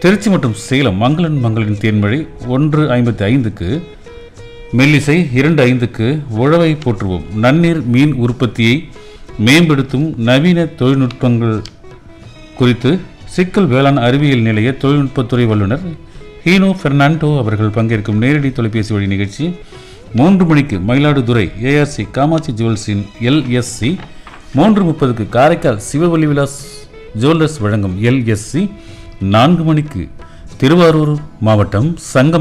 திருச்சி மற்றும் சேலம் மங்களன் மங்களின் தேன்மழை ஒன்று ஐம்பத்தி ஐந்துக்கு மெல்லிசை இரண்டு ஐந்துக்கு உழவை போற்றுவோம் நன்னீர் மீன் உற்பத்தியை மேம்படுத்தும் நவீன தொழில்நுட்பங்கள் குறித்து சிக்கல் வேளாண் அறிவியல் நிலைய தொழில்நுட்பத்துறை வல்லுநர் ஹீனோ பெர்னாண்டோ அவர்கள் பங்கேற்கும் நேரடி தொலைபேசி வழி நிகழ்ச்சி மூன்று மணிக்கு மயிலாடுதுறை ஏஆர்சி காமாட்சி ஜுவல்ஸின் எல்எஸ்சி மூன்று முப்பதுக்கு காரைக்கால் சிவவழி விலாஸ் ஜுவல்லர்ஸ் வழங்கும் எல்எஸ்சி நான்கு மணிக்கு திருவாரூர் மாவட்டம் சங்கம்